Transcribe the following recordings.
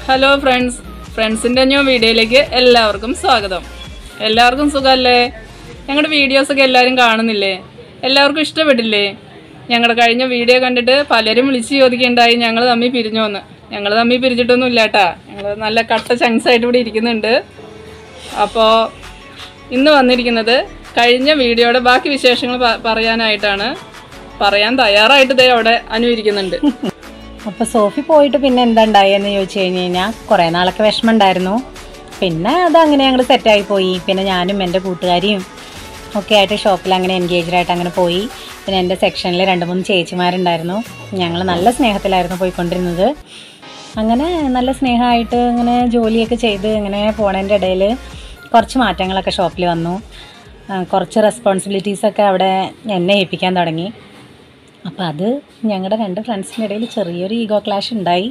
hello friends ഫ്രണ്ട്സിൻ്റെ new വീഡിയോയിലേക്ക് എല്ലാവർക്കും സ്വാഗതം എല്ലാവർക്കും സുഖമല്ലേ ഞങ്ങളുടെ വീഡിയോസൊക്കെ എല്ലാവരും കാണുന്നില്ലേ എല്ലാവർക്കും ഇഷ്ടപ്പെട്ടില്ലേ ഞങ്ങളുടെ കഴിഞ്ഞ വീഡിയോ കണ്ടിട്ട് പലരും വിളിച്ച് ചോദിക്കുകയുണ്ടായി ഞങ്ങൾ തമ്മിൽ പിരിഞ്ഞു വന്ന് ഞങ്ങൾ തമ്മിൽ പിരിച്ചിട്ടൊന്നും ഇല്ല കേട്ടാ ഞങ്ങൾ നല്ല കട്ട ചങ്സ് ആയിട്ട് ഇവിടെ ഇരിക്കുന്നുണ്ട് അപ്പോൾ ഇന്ന് വന്നിരിക്കുന്നത് കഴിഞ്ഞ വീഡിയോയുടെ ബാക്കി വിശേഷങ്ങൾ പ- പറയാനായിട്ടാണ് പറയാൻ തയ്യാറായിട്ട് ദേ അവിടെ അനുകരിക്കുന്നുണ്ട് അപ്പൊ സോഫി പോയിട്ട് പിന്നെ എന്താ ഉണ്ടായെന്ന് ചോദിച്ചു കഴിഞ്ഞ് കഴിഞ്ഞാൽ കുറേ നാളൊക്കെ വിഷമം ഉണ്ടായിരുന്നു പിന്നെ അത് അങ്ങനെ ഞങ്ങൾ സെറ്റായി പോയി പിന്നെ ഞാനും എൻ്റെ കൂട്ടുകാരിയും ഒക്കെ ആയിട്ട് ഷോപ്പിൽ അങ്ങനെ എൻഗേജ്ഡ് ആയിട്ട് അങ്ങനെ പോയി പിന്നെ എൻ്റെ സെക്ഷനിൽ രണ്ട് മൂന്ന് ചേച്ചിമാരുണ്ടായിരുന്നു ഞങ്ങൾ നല്ല സ്നേഹത്തിലായിരുന്നു പോയിക്കൊണ്ടിരുന്നത് അങ്ങനെ നല്ല സ്നേഹമായിട്ട് ഇങ്ങനെ ജോലിയൊക്കെ ചെയ്ത് ഇങ്ങനെ പോണതിൻ്റെ ഇടയിൽ കുറച്ച് മാറ്റങ്ങളൊക്കെ ഷോപ്പിൽ വന്നു ആ, കുറച്ച് റെസ്പോൺസിബിലിറ്റീസൊക്കെ അവിടെ എന്നെ ഏൽപ്പിക്കാൻ തുടങ്ങി അപ്പോൾ അത് ഞങ്ങളുടെ രണ്ട് ഫ്രണ്ട്സിൻ്റെ ഇടയിൽ ചെറിയൊരു ഈഗോ ക്ലാഷ് ഉണ്ടായി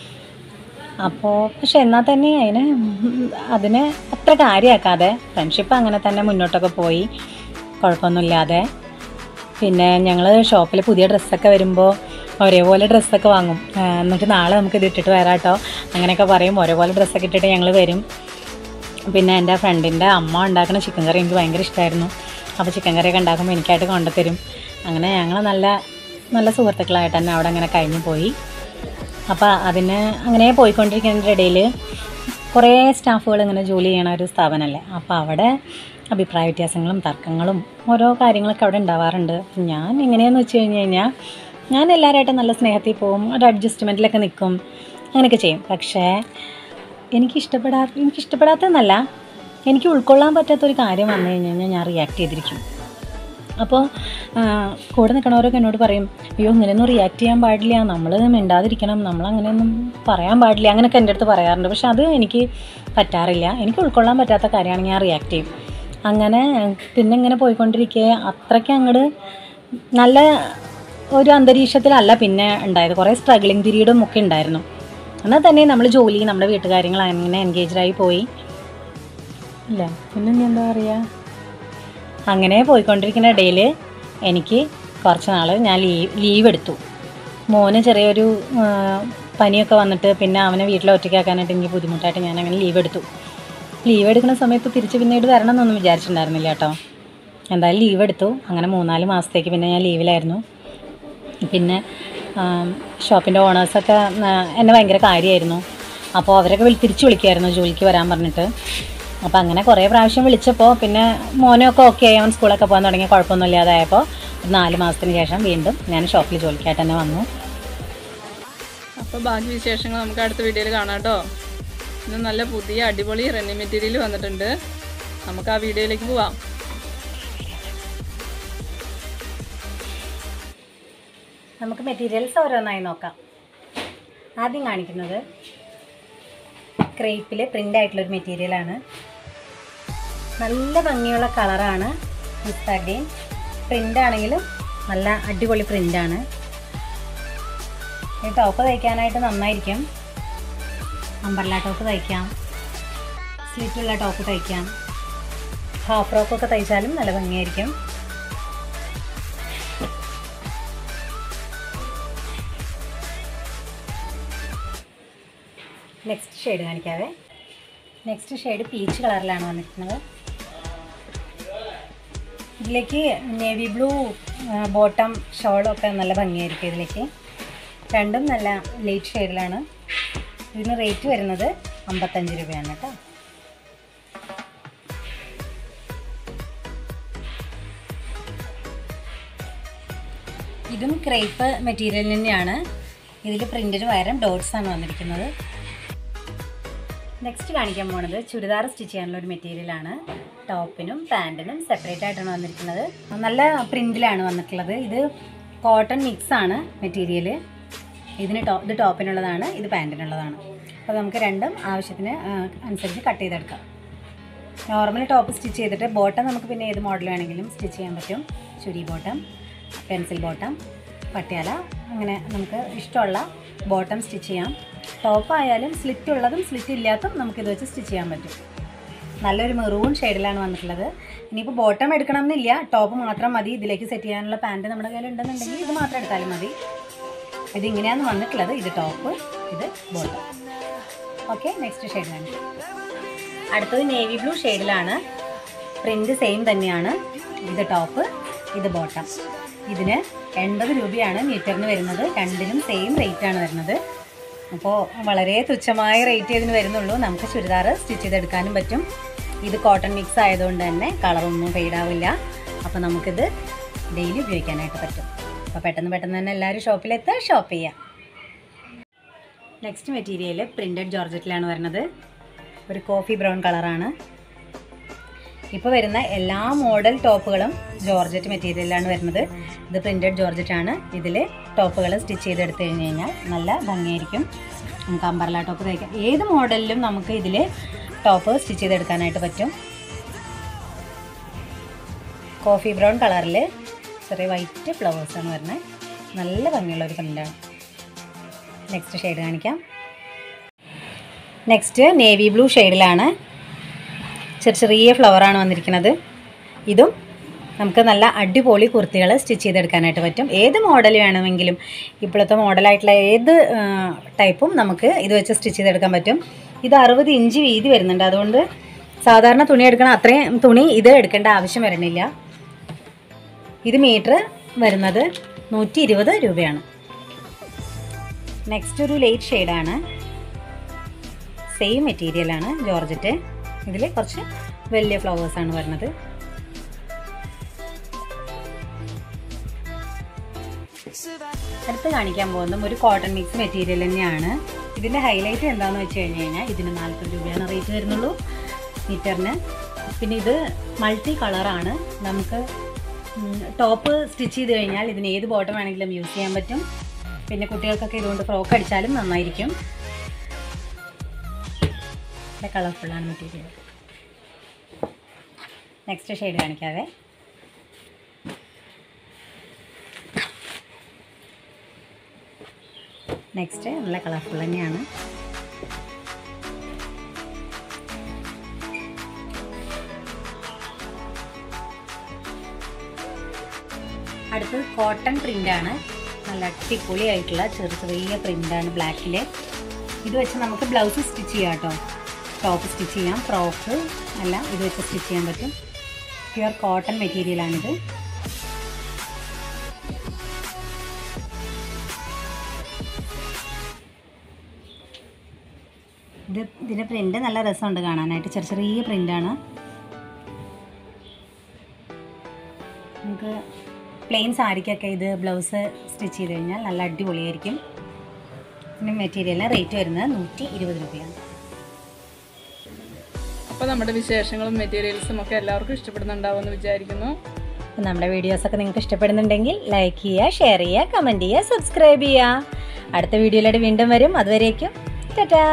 അപ്പോൾ പക്ഷെ എന്നാൽ തന്നെ അതിനെ ഉം, അതിനെ അത്ര കാര്യമാക്കാതെ ഫ്രണ്ട്ഷിപ്പ് അങ്ങനെ തന്നെ മുന്നോട്ടൊക്കെ പോയി കുഴപ്പമൊന്നുമില്ലാതെ പിന്നെ ഞങ്ങൾ ഷോപ്പിൽ പുതിയ ഡ്രസ്സൊക്കെ വരുമ്പോൾ ഒരേപോലെ ഡ്രസ്സൊക്കെ വാങ്ങും ആ, എന്നിട്ട് നാളെ നമുക്ക് ഇത് ഇട്ടിട്ട് വരാം കേട്ടോ അങ്ങനെയൊക്കെ പറയും ഒരേപോലെ ഡ്രസ്സൊക്കെ ഇട്ടിട്ട് ഞങ്ങൾ വരും പിന്നെ എൻ്റെ ഫ്രണ്ടിൻ്റെ അമ്മ ഉണ്ടാക്കുന്ന ചിക്കൻ കറി എനിക്ക് ഭയങ്കര ഇഷ്ടമായിരുന്നു അപ്പോൾ ചിക്കൻ കറിയൊക്കെ ഉണ്ടാക്കുമ്പോൾ എനിക്കായിട്ട് കൊണ്ടുത്തരും അങ്ങനെ ഞങ്ങൾ നല്ല നല്ല സുഹൃത്തുക്കളായിട്ട് തന്നെ അവിടെ അങ്ങനെ കഴിഞ്ഞു പോയി അപ്പോൾ അതിന് അങ്ങനെ പോയിക്കൊണ്ടിരിക്കുന്നതിൻ്റെ ഇടയിൽ കുറേ സ്റ്റാഫുകൾ ഇങ്ങനെ ജോലി ചെയ്യണ ഒരു സ്ഥാപനമല്ലേ അപ്പോൾ അവിടെ അഭിപ്രായ വ്യത്യാസങ്ങളും തർക്കങ്ങളും ഓരോ കാര്യങ്ങളൊക്കെ അവിടെ ഉണ്ടാവാറുണ്ട് ഞാൻ എങ്ങനെയാണെന്ന് വെച്ച് കഴിഞ്ഞ് കഴിഞ്ഞാൽ ഞാൻ എല്ലാവരുമായിട്ടും നല്ല സ്നേഹത്തിൽ പോവും ഒരു അഡ്ജസ്റ്റ്മെൻറ്റിലൊക്കെ നിൽക്കും അങ്ങനെയൊക്കെ ചെയ്യും പക്ഷേ എനിക്ക് ഇഷ്ടപ്പെടാ എനിക്ക് ഇഷ്ടപ്പെടാത്തതെന്നല്ല എനിക്ക് ഉൾക്കൊള്ളാൻ പറ്റാത്തൊരു കാര്യം വന്നു കഴിഞ്ഞ് കഴിഞ്ഞാൽ ഞാൻ റിയാക്ട് ചെയ്തിരിക്കും അപ്പോൾ കൂടെ നിൽക്കണവരൊക്കെ എന്നോട് പറയും അയ്യോ ഇങ്ങനെയൊന്നും റിയാക്ട് ചെയ്യാൻ പാടില്ല നമ്മൾ മിണ്ടാതിരിക്കണം നമ്മൾ അങ്ങനെയൊന്നും പറയാൻ പാടില്ല അങ്ങനെയൊക്കെ എൻ്റെ അടുത്ത് പറയാറുണ്ട് പക്ഷെ അത് എനിക്ക് പറ്റാറില്ല എനിക്ക് ഉൾക്കൊള്ളാൻ പറ്റാത്ത കാര്യമാണെങ്കിൽ ഞാൻ റിയാക്ട് ചെയ്യും അങ്ങനെ പിന്നെ ഇങ്ങനെ പോയിക്കൊണ്ടിരിക്കെ അത്രയ്ക്ക് അങ്ങോട്ട് നല്ല ഒരു അന്തരീക്ഷത്തിലല്ല പിന്നെ ഉണ്ടായത് കുറേ സ്ട്രഗ്ലിങ് പീരീഡും ഒക്കെ ഉണ്ടായിരുന്നു എന്നാൽ തന്നെ നമ്മൾ ജോലി നമ്മുടെ വീട്ടുകാര്യങ്ങൾ അങ്ങനെ എൻഗേജ്ഡായി പോയി ഇല്ല പിന്നെ ഇനി എന്താ പറയുക അങ്ങനെ പോയിക്കൊണ്ടിരിക്കുന്ന ഇടയിൽ എനിക്ക് കുറച്ച് നാൾ ഞാൻ ലീവ് ലീവ് എടുത്തു മോന് ചെറിയൊരു ആ, പനിയൊക്കെ വന്നിട്ട് പിന്നെ അവനെ വീട്ടിൽ ഒറ്റയ്ക്കാക്കാനായിട്ട് എനിക്ക് ബുദ്ധിമുട്ടായിട്ട് ഞാൻ അങ്ങനെ ലീവ് എടുത്തു ലീവ് എടുക്കുന്ന സമയത്ത് തിരിച്ച് പിന്നീട് വരണം എന്നൊന്നും വിചാരിച്ചിട്ടുണ്ടായിരുന്നില്ല കേട്ടോ എന്തായാലും ലീവ് എടുത്തു അങ്ങനെ മൂന്നാല് മാസത്തേക്ക് പിന്നെ ഞാൻ ലീവിലായിരുന്നു പിന്നെ ഷോപ്പിൻ്റെ ഓണേഴ്സൊക്കെ എന്നെ ഭയങ്കര കാര്യമായിരുന്നു അപ്പോൾ അവരൊക്കെ വിളി തിരിച്ച് വിളിക്കുമായിരുന്നു ജോലിക്ക് വരാൻ പറഞ്ഞിട്ട് അപ്പോൾ അങ്ങനെ കുറേ പ്രാവശ്യം വിളിച്ചപ്പോൾ പിന്നെ മോനൊക്കെ ഓക്കെ ആയി അവൻ സ്കൂളൊക്കെ പോകാൻ തുടങ്ങി കുഴപ്പമൊന്നുമില്ലാതായപ്പോൾ ഒരു നാല് മാസത്തിന് ശേഷം വീണ്ടും ഞാൻ ഷോപ്പിൽ ജോലിക്കായിട്ട് തന്നെ വന്നു അപ്പോൾ ബാക്കി വിശേഷങ്ങൾ നമുക്ക് അടുത്ത വീഡിയോയിൽ കാണാം കേട്ടോ ഇന്ന് നല്ല പുതിയ അടിപൊളി റെന്നി മെറ്റീരിയൽ വന്നിട്ടുണ്ട് നമുക്ക് ആ വീഡിയോയിലേക്ക് പോവാം നമുക്ക് മെറ്റീരിയൽസ് ഓരോന്നായി നോക്കാം ആദ്യം കാണിക്കുന്നത് ക്രേപ്പിൽ പ്രിൻ്റ് ആയിട്ടുള്ളൊരു മെറ്റീരിയലാണ് നല്ല ഭംഗിയുള്ള കളറാണ് മിസ്താഗ്രീൻ പ്രിൻ്റ് ആണെങ്കിലും നല്ല അടിപൊളി പ്രിൻ്റാണ് ഈ ടോപ്പ് തയ്ക്കാനായിട്ട് നന്നായിരിക്കും അമ്പർല ടോപ്പ് തയ്ക്കാം സ്ലിറ്റുള്ള ടോപ്പ് തയ്ക്കാം ഹാഫ് ഫ്രോക്കൊക്കെ തയ്ച്ചാലും നല്ല ഭംഗിയായിരിക്കും നെക്സ്റ്റ് ഷെയ്ഡ് കാണിക്കാവേ നെക്സ്റ്റ് ഷെയ്ഡ് പീച്ച് കളറിലാണ് വന്നിരിക്കുന്നത് ഇതിലേക്ക് നേവി ബ്ലൂ ബോട്ടം ഷോളും ഒക്കെ നല്ല ഭംഗിയായിരിക്കും ഇതിലേക്ക് രണ്ടും നല്ല ലൈറ്റ് ഷെയ്ഡിലാണ് ഇതിന് റേറ്റ് വരുന്നത് അമ്പത്തഞ്ച് രൂപയാണ് കേട്ടോ ഇതും ക്രേപ്പ് മെറ്റീരിയൽ തന്നെയാണ് ഇതിൽ പ്രിൻറ്റിന് പകരം ഡോട്ട്സ് ആണ് വന്നിരിക്കുന്നത് നെക്സ്റ്റ് കാണിക്കാൻ പോണത് ചുരിദാർ സ്റ്റിച്ച് ചെയ്യാനുള്ള ഒരു മെറ്റീരിയലാണ് ടോപ്പിനും പാൻറ്റിനും സെപ്പറേറ്റ് ആയിട്ടാണ് വന്നിരിക്കുന്നത് നല്ല പ്രിൻറ്റിലാണ് വന്നിട്ടുള്ളത് ഇത് കോട്ടൺ മിക്സ് ആണ് മെറ്റീരിയൽ ഇതിന് ടോ ഇത് ടോപ്പിനുള്ളതാണ് ഇത് പാൻറ്റിനുള്ളതാണ് അപ്പോൾ നമുക്ക് രണ്ടും ആവശ്യത്തിന് ആ, അനുസരിച്ച് കട്ട് ചെയ്തെടുക്കാം നോർമൽ ടോപ്പ് സ്റ്റിച്ച് ചെയ്തിട്ട് ബോട്ടം നമുക്ക് പിന്നെ ഏത് മോഡൽ വേണമെങ്കിലും സ്റ്റിച്ച് ചെയ്യാൻ പറ്റും ചുരി ബോട്ടം പെൻസിൽ ബോട്ടം പട്ടിയാല അങ്ങനെ നമുക്ക് ഇഷ്ടമുള്ള ബോട്ടം സ്റ്റിച്ച് ചെയ്യാം ടോപ്പ് ആയാലും സ്ലിറ്റ് ഉള്ളതും സ്ലിറ്റ് ഇല്ലാത്തതും നമുക്കിത് വെച്ച് സ്റ്റിച്ച് ചെയ്യാൻ പറ്റും നല്ലൊരു മെറൂൺ ഷെയ്ഡിലാണ് വന്നിട്ടുള്ളത് ഇനിയിപ്പോൾ ബോട്ടം എടുക്കണം എന്നില്ല ടോപ്പ് മാത്രം മതി ഇതിലേക്ക് സെറ്റ് ചെയ്യാനുള്ള പാൻറ്റ് നമ്മുടെ കയ്യിൽ ഉണ്ടെന്നുണ്ടെങ്കിൽ ഇത് മാത്രം എടുത്താലും മതി ഇത് ഇങ്ങനെയാണ് വന്നിട്ടുള്ളത് ഇത് ടോപ്പ് ഇത് ബോട്ടം ഓക്കെ നെക്സ്റ്റ് ഷെയ്ഡ് കാണിക്കാം അടുത്തത് നേവി ബ്ലൂ ഷെയ്ഡിലാണ് പ്രിന്റ് സെയിം തന്നെയാണ് ഇത് ടോപ്പ് ഇത് ബോട്ടം ഇതിന് എൺപത് രൂപയാണ് മീറ്ററിന് വരുന്നത് രണ്ടിനും സെയിം റേറ്റ് ആണ് വരുന്നത് അപ്പോൾ വളരെ തുച്ഛമായ റേറ്റ് ഇതിന് വരുന്നുള്ളൂ നമുക്ക് ചുരിദാർ സ്റ്റിച്ച് ചെയ്തെടുക്കാനും പറ്റും ഇത് കോട്ടൺ മിക്സ് ആയതുകൊണ്ട് തന്നെ കളറൊന്നും ഫെയ്ഡാവില്ല അപ്പോൾ നമുക്കിത് ഡെയിലി ഉപയോഗിക്കാനായിട്ട് പറ്റും അപ്പോൾ പെട്ടെന്ന് പെട്ടെന്ന് തന്നെ എല്ലാവരും ഷോപ്പിലെത്തുക ഷോപ്പ് ചെയ്യാം നെക്സ്റ്റ് മെറ്റീരിയൽ പ്രിൻറ്റഡ് ജോർജറ്റിലാണ് വരുന്നത് ഒരു കോഫി ബ്രൗൺ കളറാണ് ഇപ്പോൾ വരുന്ന എല്ലാ മോഡൽ ടോപ്പുകളും ജോർജറ്റ് മെറ്റീരിയലാണ് വരുന്നത് ഇത് പ്രിൻറ്റഡ് ജോർജറ്റ് ആണ് ഇതിൽ ടോപ്പുകൾ സ്റ്റിച്ച് ചെയ്തെടുത്ത് കഴിഞ്ഞ് കഴിഞ്ഞാൽ നല്ല ഭംഗിയായിരിക്കും നമുക്ക് അമ്പർല ടോപ്പ് തയ്ക്കാം ഏത് മോഡലിലും നമുക്ക് ഇതിൽ ടോപ്പ് സ്റ്റിച്ച് ചെയ്തെടുക്കാനായിട്ട് പറ്റും കോഫി ബ്രൗൺ കളറിൽ ചെറിയ വൈറ്റ് ഫ്ലവേഴ്സാണ് വരുന്നത് നല്ല ഭംഗിയുള്ള ഒരു പ്രിൻ്റാണ് നെക്സ്റ്റ് ഷെയ്ഡ് കാണിക്കാം നെക്സ്റ്റ് നേവി ബ്ലൂ ഷെയ്ഡിലാണ് ചെറിയ ചെറിയ ഫ്ലവറാണ് വന്നിരിക്കുന്നത് ഇതും നമുക്ക് നല്ല അടിപൊളി കുർത്തികൾ സ്റ്റിച്ച് ചെയ്തെടുക്കാനായിട്ട് പറ്റും ഏത് മോഡൽ വേണമെങ്കിലും ഇപ്പോഴത്തെ മോഡലായിട്ടുള്ള ഏത് ടൈപ്പും നമുക്ക് ഇത് വെച്ച് സ്റ്റിച്ച് ചെയ്തെടുക്കാൻ പറ്റും ഇത് അറുപത് ഇഞ്ച് വീതി വരുന്നുണ്ട് അതുകൊണ്ട് സാധാരണ തുണി എടുക്കണ അത്രയും തുണി ഇത് എടുക്കേണ്ട ആവശ്യം വരുന്നില്ല ഇത് മീറ്റർ വരുന്നത് നൂറ്റി ഇരുപത് രൂപയാണ് നെക്സ്റ്റ് ഒരു ലൈറ്റ് ഷെയ്ഡാണ് സെയിം മെറ്റീരിയലാണ് ജോർജറ്റ് ഇതിൽ കുറച്ച് വലിയ ഫ്ലവേഴ്സാണ് വരുന്നത് അടുത്ത് കാണിക്കാൻ പോകുന്നതും ഒരു കോട്ടൺ മിക്സ് മെറ്റീരിയൽ തന്നെയാണ് ഇതിൻ്റെ ഹൈലൈറ്റ് എന്താണെന്ന് വെച്ച് കഴിഞ്ഞ് കഴിഞ്ഞാൽ ഇതിന് നാൽപ്പത് രൂപയാണ് റേറ്റ് വരുന്നുള്ളൂ മീറ്ററിന് പിന്നെ ഇത് മൾട്ടി കളറാണ് നമുക്ക് ടോപ്പ് സ്റ്റിച്ച് ചെയ്ത് കഴിഞ്ഞാൽ ഇതിന് ഏത് ബോട്ടം വേണമെങ്കിലും യൂസ് ചെയ്യാൻ പറ്റും പിന്നെ കുട്ടികൾക്കൊക്കെ ഇതുകൊണ്ട് ഫ്രോക്ക് അടിച്ചാലും നന്നായിരിക്കും നല്ല കളർഫുള്ളാണ് മെറ്റീരിയൽ നെക്സ്റ്റ് ഷെയ്ഡ് കാണിക്കാവേ നെക്സ്റ്റ് നല്ല കളർഫുൾ തന്നെയാണ് അടുത്തത് കോട്ടൺ പ്രിൻ്റാണ് നല്ല അടിപൊളിയായിട്ടുള്ള ചെറിയ ചെറിയ പ്രിൻ്റാണ് ബ്ലാക്കിൽ ഇത് വെച്ച് നമുക്ക് ബ്ലൗസ് സ്റ്റിച്ച് ചെയ്യാം കേട്ടോ ടോപ്പ് സ്റ്റിച്ച് ചെയ്യാം ഫ്രോക്ക് എല്ലാം ഇത് വെച്ച് സ്റ്റിച്ച് ചെയ്യാൻ പറ്റും പ്യുവർ കോട്ടൺ മെറ്റീരിയലാണിത് ഇത് ഇതിൻ്റെ പ്രിൻ്റ് നല്ല രസമുണ്ട് കാണാനായിട്ട് ചെറിയ ചെറിയ പ്രിൻ്റാണ് നമുക്ക് പ്ലെയിൻ സാരിക്കൊക്കെ ഇത് ബ്ലൗസ് സ്റ്റിച്ച് ചെയ്ത് കഴിഞ്ഞാൽ നല്ല അടിപൊളിയായിരിക്കും പിന്നെ മെറ്റീരിയലിന് റേറ്റ് വരുന്നത് നൂറ്റി ഇരുപത് രൂപയാണ് അപ്പോൾ നമ്മുടെ വിശേഷങ്ങളും മെറ്റീരിയൽസും ഒക്കെ എല്ലാവർക്കും ഇഷ്ടപ്പെടുന്നുണ്ടാവുമെന്ന് വിചാരിക്കുന്നു അപ്പോൾ നമ്മുടെ വീഡിയോസൊക്കെ നിങ്ങൾക്ക് ഇഷ്ടപ്പെടുന്നുണ്ടെങ്കിൽ ലൈക്ക് ചെയ്യുക ഷെയർ ചെയ്യുക കമൻറ്റ് ചെയ്യുക സബ്സ്ക്രൈബ് ചെയ്യുക അടുത്ത വീഡിയോയിലൂടെ വീണ്ടും വരും അതുവരേക്കും ടാറ്റാ